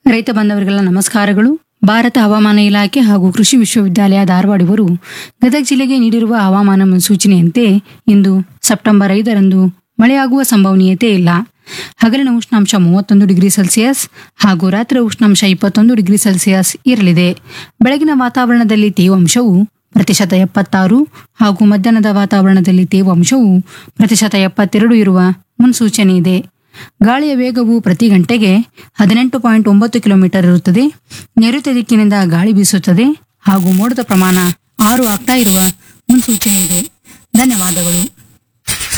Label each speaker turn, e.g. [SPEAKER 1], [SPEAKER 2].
[SPEAKER 1] ರೈತ ಬಾಂಧವರಿಗೆಲ್ಲ ನಮಸ್ಕಾರಗಳು ಭಾರತ ಹವಾಮಾನ ಇಲಾಖೆ ಹಾಗೂ ಕೃಷಿ ವಿಶ್ವವಿದ್ಯಾಲಯ ಧಾರವಾಡ ಇವರು ಗದಗ ಜಿಲ್ಲೆಗೆ ನೀಡಿರುವ ಹವಾಮಾನ ಮುನ್ಸೂಚನೆಯಂತೆ ಇಂದು ಸೆಪ್ಟೆಂಬರ್ ಐದರಂದು ಮಳೆಯಾಗುವ ಸಂಭವನೀಯತೆ ಇಲ್ಲ ಹಗಲಿನ ಉಷ್ಣಾಂಶ ಮೂವತ್ತೊಂದು ಡಿಗ್ರಿ ಸೆಲ್ಸಿಯಸ್ ಹಾಗೂ ರಾತ್ರಿ ಉಷ್ಣಾಂಶ ಇಪ್ಪತ್ತೊಂದು ಡಿಗ್ರಿ ಸೆಲ್ಸಿಯಸ್ ಇರಲಿದೆ ಬೆಳಗಿನ ವಾತಾವರಣದಲ್ಲಿ ತೇವಾಂಶವು ಪ್ರತಿಶತ ಎಪ್ಪತ್ತಾರು ಹಾಗೂ ಮಧ್ಯಾಹ್ನದ ವಾತಾವರಣದಲ್ಲಿ ತೇವಾಂಶವು ಪ್ರತಿಶತ ಎಪ್ಪತ್ತೆರಡು ಇರುವ ಮುನ್ಸೂಚನೆ ಇದೆ ಗಾಳಿಯ ವೇಗವು ಪ್ರತಿ ಗಂಟೆಗೆ ಹದಿನೆಂಟು ಪಾಯಿಂಟ್ ಒಂಬತ್ತು ಕಿಲೋಮೀಟರ್ ಇರುತ್ತದೆ ನೈಋತ್ಯ ದಿಕ್ಕಿನಿಂದ ಗಾಳಿ ಬೀಸುತ್ತದೆ ಹಾಗೂ ಮೋಡದ ಪ್ರಮಾಣ ಆರು ಆಗ್ತಾ ಇರುವ ಮುನ್ಸೂಚನೆ ಇದೆ ಧನ್ಯವಾದಗಳು